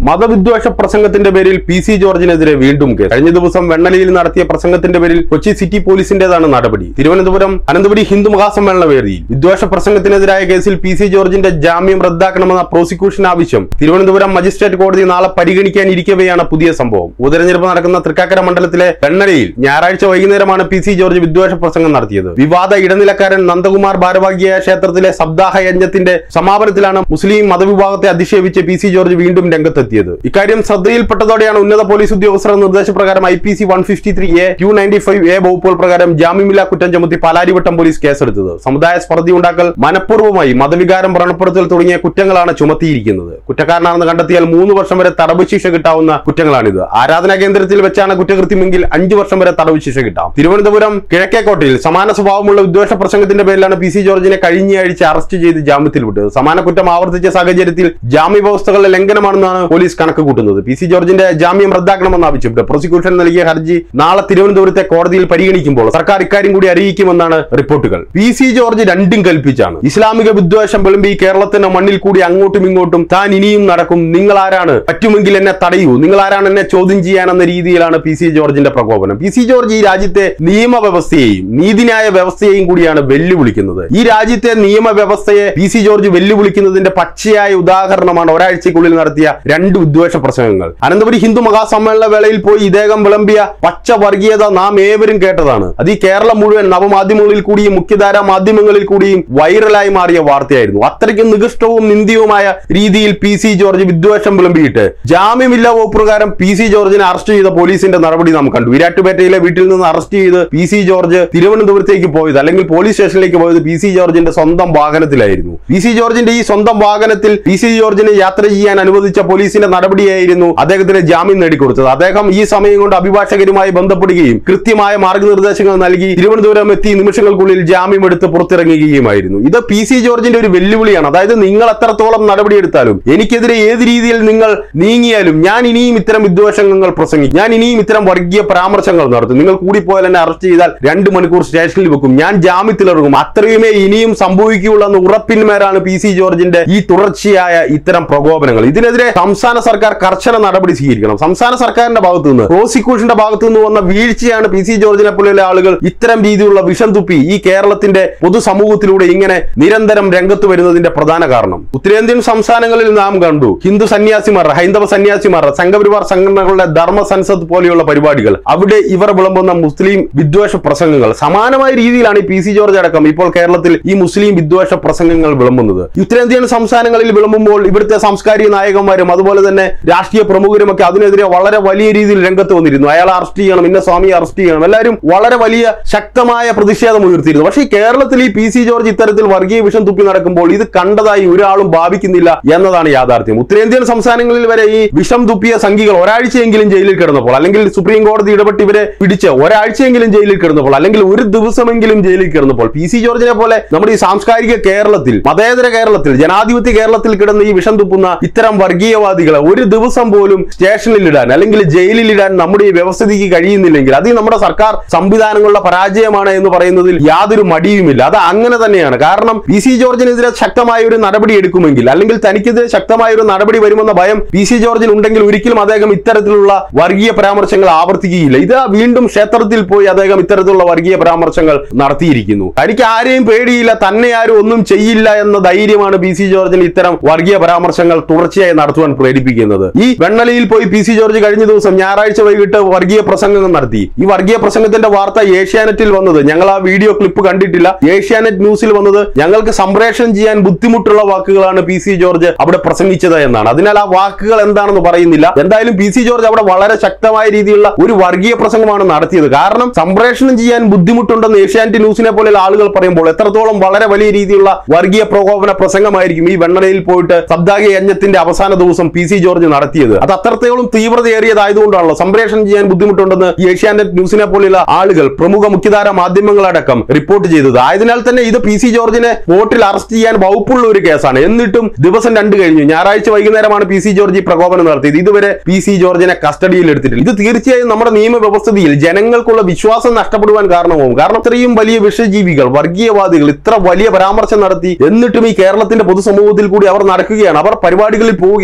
മതവിദ്വേഷ പ്രസംഗത്തിന്റെ പേരിൽ P C ജോർജിനെതിരെ വീണ്ടും കേസ് കഴിഞ്ഞ ദിവസം വെണ്ണലിയിൽ നടത്തിയ പ്രസംഗത്തിന്റെ പേരിൽ കൊച്ചി സിറ്റി പോലീസിന്റേതാണ് നടപടി തിരുവനന്തപുരം അനന്തപുരി ഹിന്ദു മഹാസമ്മേളന വേദിയിൽ വിദ്വേഷ പ്രസംഗത്തിനെതിരായ കേസിൽ പി സി ജോർജിന്റെ ജാമ്യം റദ്ദാക്കണമെന്ന പ്രോസിക്യൂഷൻ ആവശ്യം തിരുവനന്തപുരം മജിസ്ട്രേറ്റ് കോടതി നാളെ പരിഗണിക്കാനിരിക്കവെയാണ് പുതിയ സംഭവം ഉപതെരഞ്ഞെടുപ്പ് നടക്കുന്ന തൃക്കാക്കര മണ്ഡലത്തിലെ വെണ്ണലയിൽ ഞായറാഴ്ച വൈകുന്നേരമാണ് പി സി ജോർജ് വിദ്വേഷ പ്രസംഗം നടത്തിയത് വിവാദ ഇടനിലക്കാരൻ നന്ദകുമാർ ഭാരവാഹിയായ ക്ഷേത്രത്തിലെ സപ്താഹ യജ്ഞത്തിന്റെ സമാപനത്തിലാണ് മുസ്ലിം മതവിഭാഗത്തെ അധിക്ഷേപിച്ച് പി സി ജോർജ് വീണ്ടും രംഗത്തെത്തിയത് ഇക്കാര്യം ശ്രദ്ധയിൽപ്പെട്ടതോടെയാണ് ഉന്നത പോലീസ് ഉദ്യോഗസ്ഥരുടെ നിർദ്ദേശപ്രകാരം I P C one fifty three A two ninety five A വകുപ്പുകൾ പ്രകാരം ജാമ്യമില്ലാ കുറ്റം ചുമത്തി പാലാരിവട്ടം പോലീസ് കേസെടുത്തത് സമുദായ സ്പർദ്ധി ഉണ്ടാക്കൽ മനഃപൂർവ്വമായി മതവികാരം വ്രണപ്പെടുത്തൽ തുടങ്ങിയ കുറ്റങ്ങളാണ് ചുമത്തിയിരിക്കുന്നത് കുറ്റക്കാരനാണെന്ന് കണ്ടെത്തിയാൽ മൂന്ന് വർഷം വരെ തടവ് ശിക്ഷ കിട്ടാവുന്ന കുറ്റങ്ങളാണിത് ആരാധനാ കേന്ദ്രത്തിൽ വെച്ചാണ് കുറ്റകൃത്യമെങ്കിൽ അഞ്ചു വർഷം വരെ തടവ് ശിക്ഷ കിട്ടാം തിരുവനന്തപുരം കിഴക്കേക്കോട്ടയിൽ സമാന സ്വഭാവമുള്ള വിദ്വേഷ പ്രസംഗത്തിന്റെ പേരിലാണ് പി സി ജോർജിനെ കഴിഞ്ഞയാഴ്ച അറസ്റ്റ് ചെയ്ത് ജാമ്യത്തിൽ വിട്ടത് സമാന കുറ്റം ആവർത്തിച്ച സാഹചര്യത്തിൽ ജാമ്യ വ്യവസ്ഥകളുടെ ലംഘനമാണെന്നാണ് പോലീസ് കണക്ക് കൂട്ടുന്നത് പി സി ജോർജിന്റെ ജാമ്യം റദ്ദാക്കണമെന്ന് ആവശ്യപ്പെട്ട് പ്രോസിക്യൂഷൻ നൽകിയ ഹർജി നാളെ തിരുവനന്തപുരത്തെ കോടതിയിൽ പരിഗണിക്കുമ്പോൾ സർക്കാർ ഇക്കാര്യം കൂടി അറിയിക്കുമെന്നാണ് റിപ്പോർട്ടുകൾ പി സി ജോർജ് രണ്ടും കൽപ്പിച്ചാണ് ഇസ്ലാമിക വിദ്വേഷം വിളമ്പി കേരളത്തിന്റെ മണ്ണിൽ കൂടി അങ്ങോട്ടും ഇങ്ങോട്ടും താൻ ഇനിയും നടക്കും നിങ്ങൾ ആരാണ് പറ്റുമെങ്കിൽ എന്നെ തടയൂ നിങ്ങൾ ആരാണ് എന്നെ ചോദ്യം ചെയ്യാനെന്ന രീതിയിലാണ് പി സി ജോർജിന്റെ പ്രകോപനം പി സി ജോർജ് ഈ രാജ്യത്തെ നിയമവ്യവസ്ഥയെയും നീതിന്യായ വ്യവസ്ഥയെയും കൂടിയാണ് വെല്ലുവിളിക്കുന്നത് ഈ രാജ്യത്തെ നിയമവ്യവസ്ഥയെ പി സി ജോർജ് വെല്ലുവിളിക്കുന്നതിന്റെ പച്ചയായ ഉദാഹരണമാണ് ഒരാഴ്ചക്കുള്ളിൽ നടത്തിയ രണ്ട് വിദ്വേഷ പ്രസംഗങ്ങൾ അനന്തപുരി ഹിന്ദു മഹാസമ്മേളന വേളയിൽ പോയി ഇദ്ദേഹം വിളമ്പിയ പച്ച വർഗീയത നാം ഏവരും കേട്ടതാണ് അത് ഈ കേരളം മുഴുവൻ നവമാധ്യമങ്ങളിൽ കൂടിയും മുഖ്യധാരാ മാധ്യമങ്ങളിൽ കൂടിയും വൈറലായി മാറിയ വാർത്തയായിരുന്നു അത്രയ്ക്കും നികൃഷ്ടവും നിന്ദ്യവുമായ രീതിയിൽ പി സി ജോർജ് വിദ്വേഷം വിളമ്പിയിട്ട് ജാമ്യമില്ല വകുപ്പ് പ്രകാരം പി സി ജോർജിനെ അറസ്റ്റ് ചെയ്ത പോലീസിന്റെ നടപടി നാം കണ്ടു വിരാട്ടുപേട്ടയിലെ വീട്ടിൽ നിന്ന് അറസ്റ്റ് ചെയ്ത് പി സി ജോർജ് തിരുവനന്തപുരത്തേക്ക് പോയത് അല്ലെങ്കിൽ പോലീസ് സ്റ്റേഷനിലേക്ക് പോയത് പി സി ജോർജിന്റെ സ്വന്തം വാഹനത്തിലായിരുന്നു പി സി ജോർജിന്റെ ഈ സ്വന്തം വാഹനത്തിൽ പി സി ജോർജിനെ യാത്ര ചെയ്യാൻ അനുവദിച്ച പോലീസിന്റെ നടപടിയായിരുന്നു അദ്ദേഹത്തിന് ജാമ്യം നേടിക്കൊടുത്തത് അദ്ദേഹം ഈ സമയം കൊണ്ട് അഭിഭാഷകരുമായി ബന്ധപ്പെടുകയും കൃത്യമായ മാർഗനിർദ്ദേശങ്ങൾ നൽകി തിരുവനന്തപുരം എത്തി നിമിഷങ്ങൾക്കുള്ളിൽ ജാമ്യം എടുത്ത് പുറത്തിറങ്ങുകയുമായിരുന്നു ഇത് പി സി ജോർജിന്റെ ഒരു വെല്ലുവിളിയാണ് അതായത് നിങ്ങൾ എത്രത്തോളം നടപടിയെടുത്താലും എനിക്കെതിരെ ഏത് രീതിയിൽ നിങ്ങൾ നീങ്ങിയാലും ഞാൻ ഇനിയും ഇത്തരം വിദ്വേഷങ്ങൾ പ്രസംഗിക്കും ഞാൻ ഇനിയും ഇത്തരം വർഗീയ പരാമർശങ്ങൾ നടത്തും നിങ്ങൾ കൂടിപ്പോയാൽ എന്നെ അറസ്റ്റ് ചെയ്താൽ രണ്ട് മണിക്കൂർ സ്റ്റേഷനിൽ വെക്കും ഞാൻ ജാമ്യത്തിലിറങ്ങും അത്രയുമേ ഇനിയും സംഭവിക്കുകയുള്ളൂ എന്ന് ഉറപ്പിന്മേലാണ് പി സി ജോർജിന്റെ ഈ തുടർച്ചയായ ഇത്തരം പ്രകോപനങ്ങൾ ഇതിനെതിരെ സംസ്ഥാന സർക്കാർ കർശന നടപടി സ്വീകരിക്കണം സംസ്ഥാന സർക്കാരിന്റെ ഭാഗത്തു നിന്ന് പ്രോസിക്യൂഷന്റെ ഭാഗത്തു നിന്ന് വന്ന വീഴ്ചയാണ് പി സി ജോർജിനെ പോലെയുള്ള ആളുകൾ ഇത്തരം രീതിയിലുള്ള വിഷം തുപ്പി ഈ കേരളത്തിന്റെ പൊതുസമൂഹത്തിലൂടെ ഇങ്ങനെ നിരന്തരം രംഗത്ത് വരുന്നതിന്റെ പ്രധാന കാരണം ഉത്തരേന്ത്യൻ സംസ്ഥാനങ്ങളിൽ നാം കണ്ടു ഹിന്ദു സന്യാസിമാർ ഹൈന്ദവ സന്യാസിമാർ സംഘപരിവാർ സംഘടനകളുടെ ധർമ്മ സൻസദ് പോലെയുള്ള പരിപാടികൾ അവിടെ ഇവർ വിളമ്പുന്ന മുസ്ലിം വിദ്വേഷ പ്രസംഗങ്ങൾ സമാനമായ രീതിയിലാണ് ഈ പി സി ജോർജ് അടക്കം ഇപ്പോൾ കേരളത്തിൽ ഈ മുസ്ലിം വിദ്വേഷ പ്രസംഗങ്ങൾ വിളമ്പുന്നത് ഉത്തരേന്ത്യൻ സംസ്ഥാനങ്ങളിൽ വിളമ്പുമ്പോൾ ഇവിടുത്തെ സാംസ്കാരിക നായകന്മാരും അതുപോലെ തന്നെ രാഷ്ട്രീയ പ്രമുഖരും ഒക്കെ അതിനെതിരെ വളരെ വലിയ രീതിയിൽ രംഗത്ത് വന്നിരുന്നു അയാളെ അറസ്റ്റ് ചെയ്യണം ഇന്ന സ്വാമിയെ അറസ്റ്റ് ചെയ്യണം എല്ലാവരും വളരെ വലിയ ശക്തമായ പ്രതിഷേധം ഉയർത്തിയിരുന്നു പക്ഷേ ഈ കേരളത്തിൽ ഈ പി സി ജോർജ് ഇത്തരത്തിൽ വർഗീയ വിഷം തുപ്പി നടക്കുമ്പോൾ ഇത് കണ്ടതായി ഒരാളും ഭാവിക്കുന്നില്ല എന്നതാണ് യാഥാർത്ഥ്യം ഉത്തരേന്ത്യൻ സംസ്ഥാനങ്ങളിൽ വരെ ഈ വിഷം തുപ്പിയ സംഘികൾ ഒരാഴ്ചയെങ്കിലും ജയിലിൽ കിടന്നപ്പോൾ അല്ലെങ്കിൽ സുപ്രീം കോടതി ഇടപെട്ട് ഇവരെ പിടിച്ച് ഒരാഴ്ചയെങ്കിലും ജയിലിൽ കിടന്നപ്പോൾ അല്ലെങ്കിൽ ഒരു ദിവസമെങ്കിലും ജയിലിൽ കിടന്നപ്പോൾ പി സി ജോർജിനെ പോലെ നമ്മുടെ ഈ സാംസ്കാരിക കേരളത്തിൽ മതേതര കേരളത്തിൽ ജനാധിപത്യ കേരളത്തിൽ കിടന്ന് ഈ വിഷം തുപ്പുന്ന ഇത്തരം വർഗീയവാദികളെ ഒരു ദിവസം പോലും സ്റ്റേഷനിൽ ഇടാൻ അല്ലെങ്കിൽ ജയിലിൽ ഇടാൻ നമ്മുടെ ഈ വ്യവസ്ഥിതിക്ക് കഴിയുന്നില്ലെങ്കിൽ അത് ഈ നമ്മുടെ സർക്കാർ സംവിധാനങ്ങളുടെ പരാജയമാണ് എന്ന് പറയുന്നതിൽ യാതൊരു മടിയുമില്ല അത് അങ്ങനെ തന്നെയാണ് കാരണം പി സി ജോർജിനെതിരെ ശക്തമായ ഒരു നടപടി എടുക്കുമെങ്കിൽ അല്ലെങ്കിൽ തനിക്കെതിരെ ശക്തമായ ഒരു നടപടി വരുമെന്ന ഭയം പി സി ജോർജിന് ഉണ്ടെങ്കിൽ ഒരിക്കലും അദ്ദേഹം ഇത്തരത്തിലുള്ള വർഗീയ പരാമർശങ്ങൾ ആവർത്തിക്കുകയില്ല ഇത് വീണ്ടും ക്ഷേത്രത്തിൽ പോയി അദ്ദേഹം ഇത്തരത്തിലുള്ള വർഗീയ പരാമർശങ്ങൾ നടത്തിയിരിക്കുന്നു തനിക്ക് ആരെയും പേടിയില്ല തന്നെ ആരും ഒന്നും ചെയ്യില്ല എന്ന ധൈര്യമാണ് പി സി ജോർജിന് ഇത്തരം വർഗീയ പരാമർശങ്ങൾ തുടർച്ചയായി നടത്തുവാൻ പ്രേരിപ്പിക്കുന്നത് ഈ വെണ്ണലയിൽ പോയി പി സി ജോർജ് കഴിഞ്ഞ ദിവസം ഞായറാഴ്ച വൈകിട്ട് വർഗീയ പ്രസംഗം നടത്തി ഈ വർഗീയ പ്രസംഗത്തിന്റെ വാർത്ത ഏഷ്യാനെറ്റിൽ വന്നത് ഞങ്ങൾ ആ വീഡിയോ ക്ലിപ്പ് കണ്ടിട്ടില്ല ഏഷ്യാനെറ്റ് ന്യൂസിൽ വന്നത് ഞങ്ങൾക്ക് സംപ്രേഷണം ചെയ്യാൻ ബുദ്ധിമുട്ടുള്ള വാക്കുകളാണ് പി സി ജോർജ് അവിടെ പ്രസംഗിച്ചത് എന്നാണ് അതിനാൽ ആ വാക്കുകൾ എന്താണെന്ന് പറയുന്നില്ല എന്തായാലും പി സി ജോർജ് അവിടെ വളരെ ശക്തമായ രീതിയിലുള്ള ഒരു വർഗീയ പ്രസംഗമാണ് നടത്തിയത് കാരണം സംപ്രേഷണം ചെയ്യാൻ ബുദ്ധിമുട്ടുണ്ടെന്ന് ഏഷ്യാനെറ്റ് ന്യൂസിനെ പോലെയുള്ള ആളുകൾ പറയുമ്പോൾ എത്രത്തോളം വളരെ വലിയ രീതിയിലുള്ള വർഗീയ പ്രകോപന പ്രസംഗമായിരിക്കും ഈ വെണ്ണലയിൽ പോയിട്ട് സബ്ദാഗി യജ്ഞത്തിന്റെ അവസാന ദിവസം പി സി ജോർജ് നടത്തിയത് അത് അത്രത്തോളം തീവ്രതയേറിയതായതുകൊണ്ടാണല്ലോ സംപ്രേഷണം ചെയ്യാൻ ബുദ്ധിമുട്ടുണ്ടെന്ന് ഈ ഏഷ്യാനെറ്റ് ന്യൂസിനെ പോലെയുള്ള ആളുകൾ പ്രമുഖ മുഖ്യധാര മാധ്യമങ്ങളടക്കം റിപ്പോർട്ട് ചെയ്തത് ആയതിനാൽ തന്നെ ഇത് പി സി ജോർജിനെ കോർട്ടിൽ അറസ്റ്റ് ചെയ്യാൻ വകുപ്പുള്ള ഒരു കേസാണ് എന്നിട്ടും ദിവസം രണ്ട് കഴിഞ്ഞു ഞായറാഴ്ച വൈകുന്നേരമാണ് പി സി ജോർജ് ഈ പ്രകോപനം നടത്തിയത് ഇതുവരെ പി സി ജോർജിനെ കസ്റ്റഡിയിൽ എടുത്തിട്ടില്ല ഇത് തീർച്ചയായും നമ്മുടെ നിയമവ്യവസ്ഥയിൽ ജനങ്ങൾക്കുള്ള വിശ്വാസം നഷ്ടപ്പെടുവാൻ കാരണമാവും കാരണം ഇത്രയും വലിയ വിഷജീവികൾ വർഗീയവാദികൾ ഇത്ര വലിയ പരാമർശം നടത്തി എന്നിട്ടും ഈ കേരളത്തിന്റെ പൊതുസമൂഹത്തിൽ കൂടി അവർ നടക്കുകയാണ് അവർ പരിപാടികളിൽ പോവുകയാണ് വീണ്ടും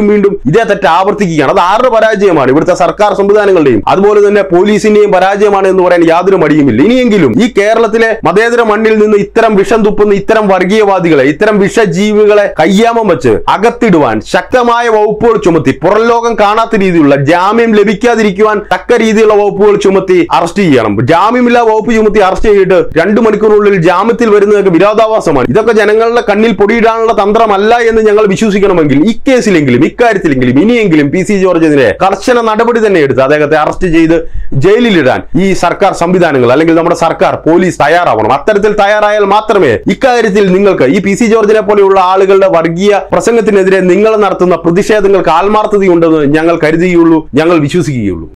വീണ്ടും ഇതേ തെറ്റ് ആവർത്തിക്കുകയാണ് അത് ആരുടെ പരാജയമാണ് ഇവിടുത്തെ സർക്കാർ സംവിധാനങ്ങളുടെയും അതുപോലെ തന്നെ പോലീസിന്റെയും പരാജയമാണ് എന്ന് പറയാൻ യാതൊരു മടിയുമില്ല ഇനിയെങ്കിലും ഈ കേരളത്തിലെ മതേതര മണ്ണിൽ നിന്ന് ഇത്തരം വിഷം തുപ്പുന്ന ഇത്തരം വർഗീയവാദികളെ ഇത്തരം വിഷജീവികളെ കയ്യാമം വെച്ച് അകത്തിടുവാൻ ശക്തമായ വകുപ്പുകൾ ചുമത്തി പുറം ലോകം കാണാത്ത രീതിയിലുള്ള ജാമ്യം ലഭിക്കാതിരിക്കുവാൻ തക്ക രീതിയിലുള്ള വകുപ്പുകൾ ചുമത്തി അറസ്റ്റ് ചെയ്യണം ജാമ്യമില്ലാ വകുപ്പ് ചുമത്തി അറസ്റ്റ് ചെയ്തിട്ട് രണ്ടു മണിക്കൂറിനുള്ളിൽ ജാമ്യത്തിൽ വരുന്നതൊക്കെ വിരോധാഭാസമാണ് ഇതൊക്കെ ജനങ്ങളുടെ കണ്ണിൽ പൊടിയിടാനുള്ള തന്ത്രമല്ല എന്ന് ഞങ്ങൾ വിശ്വസിക്കണമെങ്കിൽ ഇക്കേസിലെങ്കിലും ഇക്കാര്യത്തിലെങ്കിലും ഇനിയെങ്കിലും പി സി ജോർജിനെതിരെ കർശന നടപടി തന്നെ എടുത്ത് അദ്ദേഹത്തെ അറസ്റ്റ് ചെയ്ത് ജയിലിലിടാൻ ഈ സർക്കാർ സംവിധാനങ്ങൾ അല്ലെങ്കിൽ നമ്മുടെ സർക്കാർ പോലീസ് തയ്യാറാവണം അത്തരത്തിൽ തയ്യാറായാൽ മാത്രമേ ഇക്കാര്യത്തിൽ നിങ്ങൾക്ക് ഈ പി സി ജോർജിനെ പോലെയുള്ള ആളുകളുടെ വർഗീയ പ്രസംഗത്തിനെതിരെ നിങ്ങൾ നടത്തുന്ന പ്രതിഷേധങ്ങൾക്ക് ആത്മാർത്ഥതയുണ്ടെന്ന് ഞങ്ങൾ കരുതുകയുള്ളൂ ഞങ്ങൾ വിശ്വസിക്കുകയുള്ളൂ